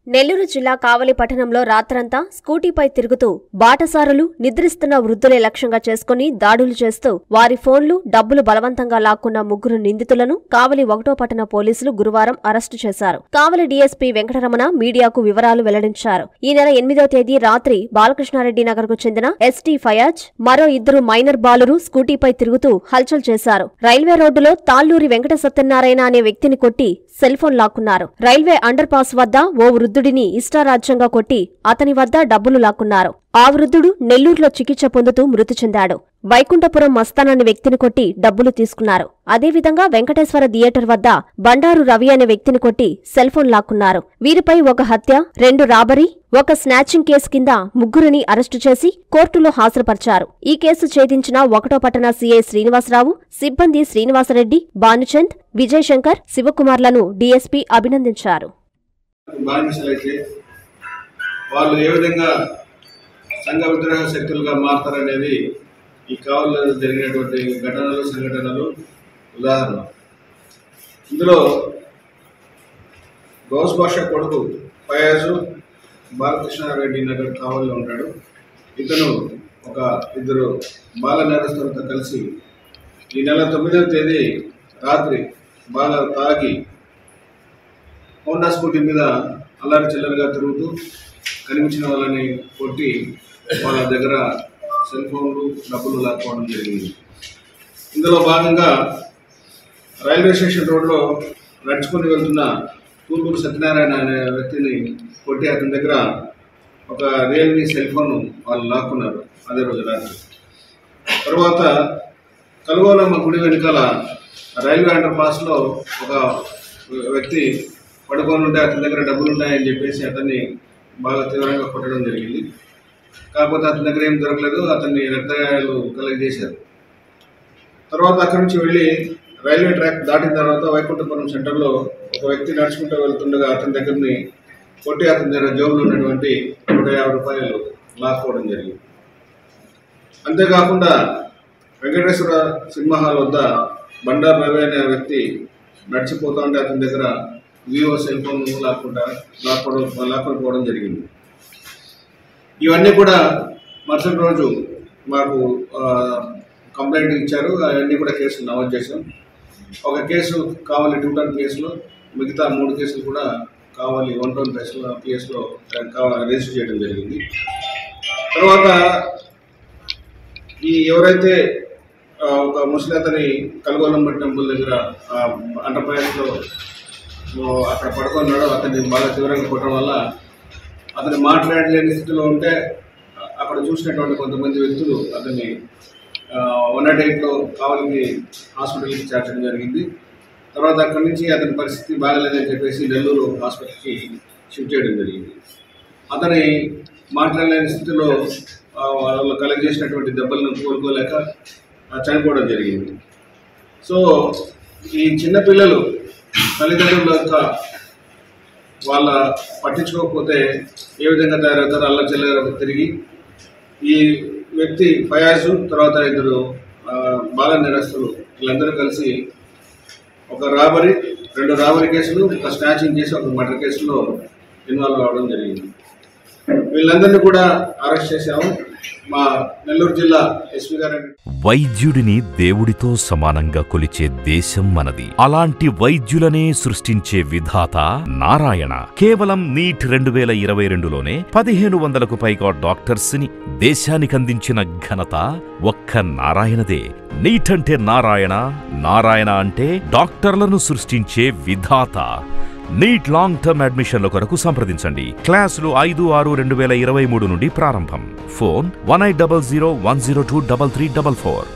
నెల్లూరు జిల్లా కావలి పట్టణంలో రాత్రంతా స్కూటీపై తిరుగుతూ బాటసారులు నిద్రిస్తున్న వృద్ధులే లక్ష్యంగా చేసుకుని దాడులు చేస్తూ వారి ఫోన్లు డబ్బులు బలవంతంగా లాక్కున్న ముగ్గురు నిందితులను కావలి ఒకటో పట్టణ పోలీసులు గురువారం అరెస్టు చేశారు కావలి డీఎస్పీ వెంకటరమణ మీడియాకు వివరాలు వెల్లడించారు ఈ నెల ఎనిమిదో తేదీ రాత్రి బాలకృష్ణారెడ్డి నగర్ కు చెందిన ఎస్టీ ఫయాజ్ మరో ఇద్దరు మైనర్ బాలురు స్కూటీపై తిరుగుతూ హల్చల్ చేశారు రైల్వే రోడ్డులో తాళ్లూరి వెంకట సత్యనారాయణ అనే వ్యక్తిని కొట్టి సెల్ ఫోన్ లాక్కున్నారు రైల్వే అండర్ పాస్ వద్ద ఓ వృద్ధుడిని ఇష్టారాజ్యంగా కొట్టి అతని వద్ద డబ్బులు లాక్కున్నారు ఆ వృద్ధుడు నెల్లూరులో చికిత్స పొందుతూ మృతి చెందాడు వైకుంఠపురం మస్తాన్ అనే వ్యక్తిని కొట్టి డబ్బులు తీసుకున్నారు అదేవిధంగా వెంకటేశ్వర థియేటర్ వద్ద బండారు రవి అనే వ్యక్తిని కొట్టి సెల్ ఫోన్ లాక్కున్నారు వీరిపై ఒక హత్య రెండు రాబరీ ఒక స్నాచింగ్ కేసు కింద ముగ్గురిని అరెస్టు చేసి కోర్టులో హాజరుపరిచారు ఈ కేసు ఛేదించిన ఒకటో పట్టణ సీఐ శ్రీనివాసరావు సిబ్బంది శ్రీనివాసరెడ్డి భానుచంద్ విజయ్ శంకర్ శివకుమార్లను డీఎస్పీ అభినందించారు బానిసలైతే వాళ్ళు ఏ విధంగా సంఘ విద్రోహ శక్తులుగా మారతారనేది ఈ కావలిలో జరిగినటువంటి ఘటనలు సంఘటనలు ఉదాహరణ ఇందులో గౌస్ భాష కొడుకు ఫయాజు బాలకృష్ణారెడ్డి నగర్ కావలిలో ఉంటాడు ఇతను ఒక ఇద్దరు బాల నేరస్తులతో కలిసి ఈ నెల తొమ్మిదవ తేదీ రాత్రి బాగా తాగి హోండా స్కూటీ మీద అల్లారి చిల్లరగా తిరుగుతూ కనిపించిన వాళ్ళని కొట్టి వాళ్ళ దగ్గర సెల్ ఫోన్లు డబ్బులు లాక్కోవడం జరిగింది ఇందులో భాగంగా రైల్వే స్టేషన్ రోడ్లో నడుచుకుని వెళ్తున్న తూర్పూరు సత్యనారాయణ అనే వ్యక్తిని కొట్టి అతని దగ్గర ఒక రియల్మీ సెల్ ఫోన్ వాళ్ళు లాక్కున్నారు అదే రోజు రాత్రి తర్వాత కలుగోలమ్మ గుడి వెనుకాల రైల్వే అండర్ పాస్లో ఒక వ్యక్తి పడుకొని ఉంటే అతని దగ్గర డబ్బులు ఉన్నాయని చెప్పేసి అతన్ని బాగా తీవ్రంగా కొట్టడం జరిగింది కాకపోతే అతని దగ్గర ఏం దొరకలేదు అతన్ని రక్తగాయాలు కలగజేశారు తర్వాత అక్కడి నుంచి వెళ్ళి రైల్వే ట్రాక్ దాటిన తర్వాత వైకుంఠపురం సెంటర్లో ఒక వ్యక్తి నడుచుకుంటూ వెళ్తుండగా అతని దగ్గరని కొట్టి అతని దగ్గర జోబులో ఉన్నటువంటి నూట యాభై రూపాయలు లాక్కోవడం జరిగింది అంతేకాకుండా వెంకటేశ్వర సినిమా హాల్ వద్ద బండారు రవి అనే వ్యక్తి నడిచిపోతా ఉంటే అతని దగ్గర వివో సెల్ ఫోన్ లాక్కుండా లాక్కోవడం లాక్కొని పోవడం జరిగింది ఇవన్నీ కూడా మరుసటి రోజు మాకు ఆ, కంప్లైంట్ ఇచ్చారు అవన్నీ కూడా కేసులు నమోదు చేశాం ఒక కేసు కావాలి టూ టన్ కేసులో మిగతా మూడు కేసులు కూడా కావాలి వన్ టన్ కేసులో కేసులో రిజిస్టర్ చేయడం జరిగింది తర్వాత ఈ ఎవరైతే ఆ, ఒక ముసలి కలగోలంబ టెంపుల్ దగ్గర అండర్పాయస్లో అక్కడ పడుకున్నాడో అతన్ని బాగా తీవ్రంగా కొట్టడం వల్ల అతను మాట్లాడలేని స్థితిలో ఉంటే అక్కడ చూసినటువంటి కొంతమంది వ్యక్తులు అతన్ని వన్ నాట్ ఎయిట్లో కావలికి హాస్పిటల్కి చేర్చడం జరిగింది తర్వాత అక్కడి నుంచి అతని పరిస్థితి బాగలేదని చెప్పేసి నెల్లూరు హాస్పిటల్కి షిఫ్ట్ చేయడం జరిగింది అతని మాట్లాడలేని స్థితిలో ఆ, వాళ్ళు కలెక్ట్ చేసినటువంటి దెబ్బలను కోలుకోలేక ఆ, చనిపోవడం జరిగింది సో ఈ చిన్నపిల్లలు తల్లిదండ్రుల యొక్క వాళ్ళ పట్టించుకోకపోతే ఏ విధంగా తయారవుతారో అల్ల చెల్లెలకు తిరిగి ఈ వ్యక్తి ఫయాజు తర్వాత ఇద్దరు ఆ, బాల నిరస్తులు వీళ్ళందరూ కలిసి ఒక రాబరీ రెండు రాబరీ కేసులు ఒక స్నాచింగ్ కేసు ఒక మర్డర్ కేసులో ఇన్వాల్వ్ అవ్వడం జరిగింది వీళ్ళందరినీ కూడా అరెస్ట్ చేశాము మా నెల్లూరు జిల్లా ఎస్పీ గారు వైద్యుడిని దేవుడితో సమానంగా కొలిచే దేశం మనది అలాంటి వైద్యులనే సృష్టించే విధాత నారాయణ కేవలం నీట్ రెండు వేల ఇరవై రెండులోనే పదిహేను వందలకు పైగా డాక్టర్స్ ని దేశానికందించిన ఘనత ఒక్క నారాయణదే నీట్ అంటే నారాయణ నారాయణ అంటే డాక్టర్లను సృష్టించే విధాత నీట్ లాంగ్ టర్మ్ అడ్మిషన్ల కొరకు సంప్రదించండి క్లాసులు ఐదు ఆరు రెండు వేల ఇరవై మూడు నుండి ప్రారంభం phone one eight double zero one zero two double three double four